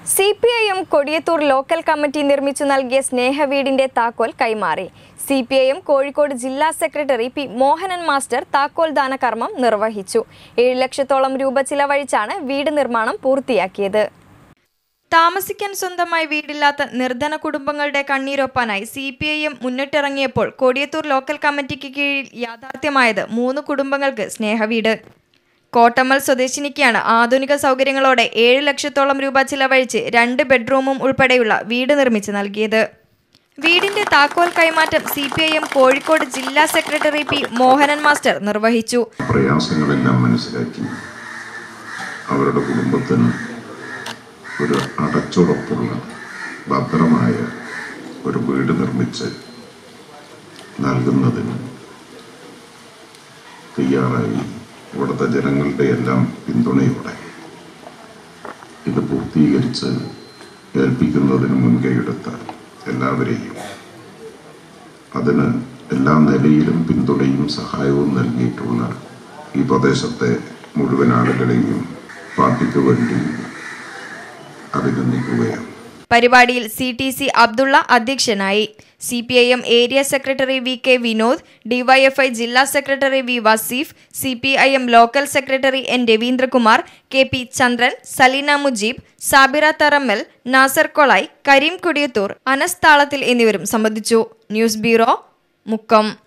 C P I M Kodiyathur local committee നിർമ്മിച്ചു നൽകിയ സ്നേഹവീടിന്റെ താക്കോൽ കൈമാറി C P I M Kozhikode ജില്ലാ സെക്രട്ടറി പി മോഹനൻ മാസ്റ്റർ താക്കോൽ ദാന കർമ്മം നിർവഹിച്ചു ഏഴ് ലക്ഷത്തോളം രൂപ ചിലവഴിച്ചാണ് വീട് നിർമ്മാണം പൂർത്തിയാക്കിയത് താമസിക്കാൻ സ്വന്തമായി വീടില്ലാത്ത നിർധന കുടുംബങ്ങളുടെ കണ്ണീരൊപ്പാനായി സി പി ഐ എം മുന്നിട്ടിറങ്ങിയപ്പോൾ കൊടിയത്തൂർ ലോക്കൽ കമ്മിറ്റിക്ക് കീഴിൽ യാഥാർത്ഥ്യമായത് മൂന്ന് കുടുംബങ്ങൾക്ക് സ്നേഹവീട് കോട്ടമ്മൽ സ്വദേശിനിക്കാണ് ആധുനിക സൗകര്യങ്ങളോടെ ഏഴ് ലക്ഷത്തോളം രൂപ ചിലവഴിച്ച് രണ്ട് ബെഡ്റൂമും ഉൾപ്പെടെയുള്ള വീട് നിർമ്മിച്ച് നൽകിയത് വീടിന്റെ താക്കോൽ കൈമാറ്റം C P I M Kozhikode ജില്ലാ സെക്രട്ടറി പി മോഹനൻ മാസ്റ്റർ നിർവഹിച്ചു പ്രയാസങ്ങളെല്ലാം മനസ്സിലാക്കി അവരുടെ കുടുംബത്തിന് ഒരു അടച്ചുറപ്പുള്ള ഭദ്രമായ ഒരു വീട് നിർമ്മിച്ച് നൽകുന്നതിന് തയ്യാറായി ഇവിടുത്തെ ജനങ്ങളുടെ എല്ലാം പിന്തുണയോടെ ഇത് പൂർത്തീകരിച്ച് ഏൽപ്പിക്കുന്നതിന് മുൻകൈയെടുത്ത എല്ലാവരെയും അതിന് എല്ലാ നിലയിലും പിന്തുണയും സഹായവും നൽകിയിട്ടുള്ള ഈ പ്രദേശത്തെ മുഴുവൻ ആളുകളെയും പാർട്ടിക്ക് വേണ്ടി അഭിനന്ദിക്കുകയാണ് പരിപാടിയിൽ സി ടി സി അബ്ദുള്ള അധ്യക്ഷനായി C P I M area secretary V K Vinod DYFI ജില്ലാ secretary V Vaseef C P I M local secretary N Raveendrakumar K P Chandran Saleena Mujeeb Sabira Tharammal Nasar Kolai Kareem Kodiyathur Anas Thalathil എന്നിവരും സംബന്ധിച്ചു ന്യൂസ് ബ്യൂറോ മുക്കം